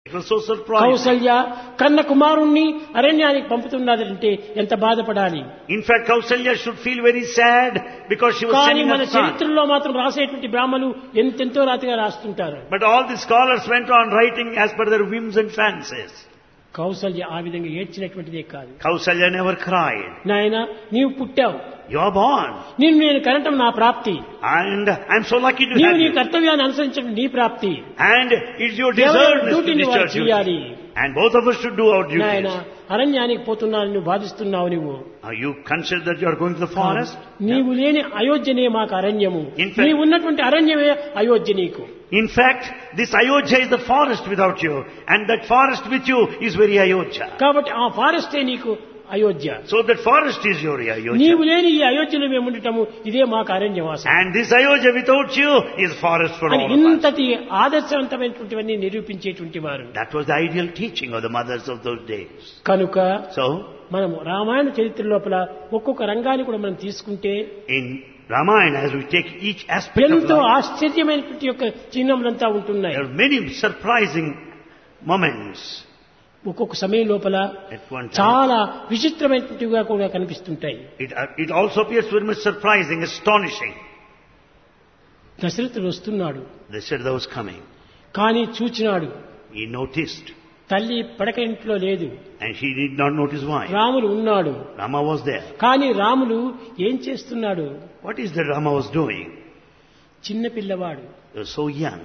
It was so surprising. Kaushalya కన్న కుమారుణ్ణి అరణ్యానికి పంపుతున్నదంటే ఎంత బాధపడాలి In fact, Kausalya should feel very sad because she was కానీ sending మన her son. చరిత్రలో మాత్రం రాసేటువంటి బ్రాహ్మలు ఎంతెంతో రాతిగా రాస్తుంటారు But all the scholars went on writing as per their whims and fancies. Kaushalya ఆ విధంగా ఏడ్చినటువంటిదే కాదు Kausalya never cried. నాయన నీవు పుట్టావు You are born. నిన్ను నేను కనటం నా ప్రాప్తి And I'm so lucky to నీవు have నీ you. కర్తవ్యాన్ని అనుసరించడం నీ ప్రాప్తి And it's your ఎవరి deservedness to డ్యూటీని వారు discharge duty. చేయాలి And both of us should do our నాయన duties. అరణ్యానికి పోతున్నాను నువ్వు బాధిస్తున్నావు నువ్వు Now you consider that you are going to the forest? నీవు లేని అయోధ్యనే మాకు అరణ్యము In fact- నీవు ఉన్నటువంటి అరణ్యమే అయోధ్య నీకు In fact, this Ayodhya is the forest without you. And that forest with you is very Ayodhya. కాబట్టి ఆ ఫారెస్టే నీకు Ayodhya So that forest is your Ayodhya. నీవు లేని ఈ అయోధ్యలో మేము ఉండటము ఇదే మాకు అరణ్యవాసం And this Ayodhya without you is forest for అని all of us. ఇంతటి ఆదర్శవంతమైనటువంటివన్నీ నిరూపించేటువంటి వారు That was the ideal teaching of the mothers of those days. కనుక So, మనము రామాయణ చరిత్ర లోపల ఒక్కొక్క రంగాన్ని కూడా మనం తీసుకుంటే in Ramayana, as we take each aspect of ఎంతో life, ఆశ్చర్యమైనటువంటి యొక్క చిహ్నములంతా ఉంటున్నాయి there are many surprising moments ఒక్కొక్క సమయం లోపల at one time. చాలా విచిత్రమైనటువంటివిగా కూడా కనిపిస్తుంటాయి It, uh, it also appears very much surprising, astonishing. దశరథుడు వస్తున్నాడు Dasharatha was coming. కానీ చూచినాడు He noticed, తల్లి పడక ఇంట్లో లేదు and he did not notice why. Ramulu ఉన్నాడు Rama was there. కానీ రాములు ఏం చేస్తున్నాడు What is that Rama was doing? చిన్న పిల్లవాడు He was so young.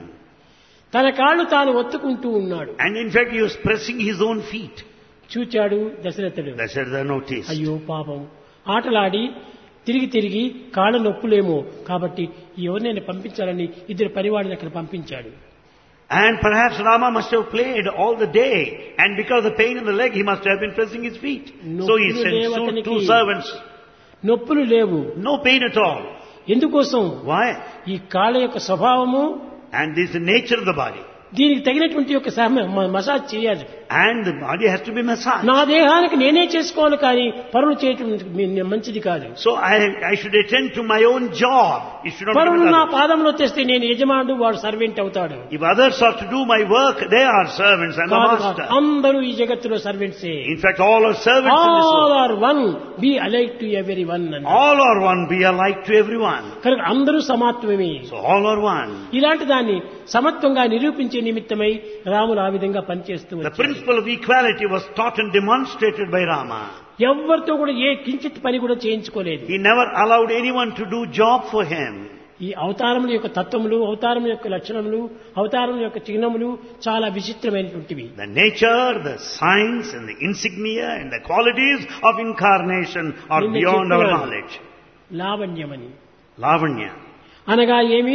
తన కాళ్ళు తాను ఒత్తుకుంటూ ఉన్నాడు And in fact, he was pressing his own feet. చూచాడు దశరథుడు Dasharatha noticed. అయ్యో పాపం ఆటలాడి తిరిగి తిరిగి కాళ్ళ నొప్పులేమో కాబట్టి ఎవరినైనా పంపించాలని ఇద్దరు పనివాడిని అక్కడ పంపించాడు And perhaps Rama must have played all the day, and because of the pain in the leg, he must have been pressing his feet. No so he pain sent లేవు two, అతనికి. two servants. నొప్పులు లేవు No pain at all. ఎందుకోసం Why? ఈ కాళ్ళ యొక్క స్వభావము And this is the nature of the body. దీనికి తగినటువంటి యొక్క సహ- మ- మసాజ్ చేయాలి And the body has to be massaged. నా దేహానికి నేనే చేసుకోవాలి కానీ పనులు చేయటం మీ- మంచిది కాదు So I, I should attend to my own job. It should not be పనులు with నా others. పాదంలో తెస్తే నేను యజమానుడు వాడు సర్వెంట్ అవుతాడు If others are to do my work, they are servants and the కాదు, కాదు. master. అందరూ ఈ జగత్తులో సర్వెంట్సే In fact, all are servants in this all world. Are one be alike to every one అని All are one, be alike to everyone. కనుక అందరూ సమాత్వమే So all are one. ఇలాంటి దాన్ని సమత్వంగా నిరూపించే నిమిత్తమై రాములు ఆ విధంగా పనిచేస్తూ The వచ్చారు principle of equality was taught and demonstrated by Rama. ఎవరితో కూడా ఏ కించిత్ పని కూడా చేయించుకోలేదు He never allowed anyone to do job for him. ఈ అవతారముల యొక్క తత్వములు అవతారం యొక్క లక్షణములు అవతారం యొక్క చిహ్నములు చాలా విచిత్రమైనటువంటివి The nature, the signs, and the insignia, and the qualities of incarnation are నిన్న beyond our చెప్పినాను. knowledge. లావణ్యమని Lavanya. అనగా ఏమి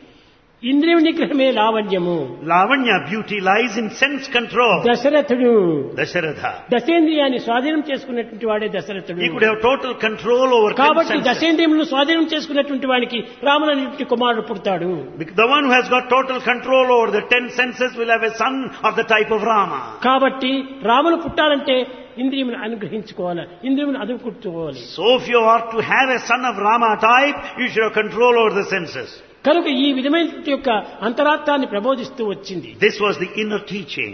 ఇంద్రియ నిగ్రహమే లావణ్యము Lavanya, beauty lies in sense control. దశరథుడు Dasharatha. దశేంద్రియాన్ని స్వాధీనం చేసుకున్నటువంటి వాడే దశరథుడు He could have total control over ten కాబట్టి senses. దశేంద్రియములను స్వాధీనం చేసుకున్నటువంటి వాడికి రాముడు అనేటువంటి కుమారుడు పుడతాడు Because The one who has got total control over the ten senses will have a son of the type of Rama. కాబట్టి Ramulu పుట్టాలంటే ఇంద్రియమును అనుగ్రహించుకోవాలి ఇంద్రియమును అదుపుకోవాలి So if you are to have a son of Rama type, you should have control over the senses. కనుక ఈ విధమైనటువంటి యొక్క అంతరార్థాన్ని ప్రబోధిస్తూ వచ్చింది This was the inner teaching.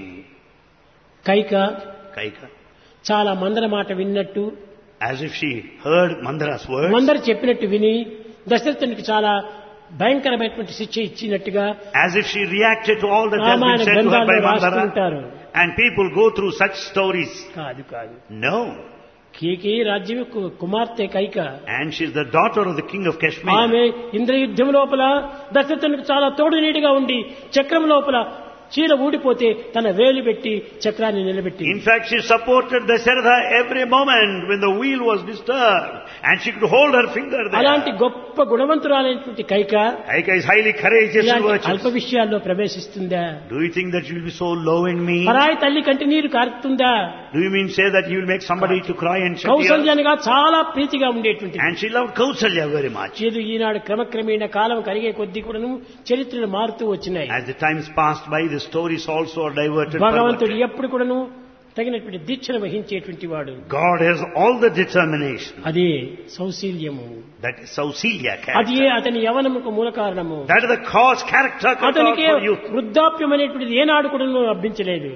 Kaika Kaika. చాలా మందర మాట విన్నట్టు As if she heard Mandara's words. మందర చెప్పినట్టు విని దశరథునికి చాలా భయంకరమైనటువంటి శిక్ష ఇచ్చినట్టుగా As if she reacted to all that has Ramayana been said to her by గ్రంథాల్లో రాస్తూ Mandara. ఉంటారు And people go through such stories. కాదు కాదు No. కేకే రాజ్యం యొక్క కుమార్తె Kaika And she's the daughter of the king of Kashmir. ఆమె ఇంద్రయుద్ధం లోపల దశరథునికి చాలా తోడు నీడిగా ఉండి చక్రం లోపల చీర ఊడిపోతే తన వేలు పెట్టి చక్రాన్ని నిలబెట్టి In fact, she supported Dasharatha every moment when the wheel was disturbed. And she could hold her finger అలాంటి there. గొప్ప గుణవంతురాలైనటువంటి Kaika Kaika is highly courageous and ఇలాంటి virtuous. అల్ప విషయాల్లో ప్రవేశిస్తుందా Do you think that you will be so low in me? పరాయి తల్లి కంటి నీరు కారుతుందా Do you mean say that you will make somebody to cry and shed tears? కౌసల్యానిగా చాలా ప్రీతిగా ఉండేటువంటి And she loved Kausalya very much. చేదు ఈనాడు క్రమక్రమేణ కాలం కరిగే కొద్దీ కూడాను చరిత్రలు మారుతూ వచ్చినాయి As the times passed by, the stories also are diverted. భగవంతుడు perverted. ఎప్పుడు కూడాను తగినటువంటి దీక్షను వహించేటువంటి వాడు God has all the determination. అదే సౌశీల్యము That is Sausilya అది character. అతని యవనముకు మూల కారణము That is the cause, character, అతనికి for youth. వృద్ధాప్యం అనేటువంటిది ఏనాడు కూడా లభించలేదు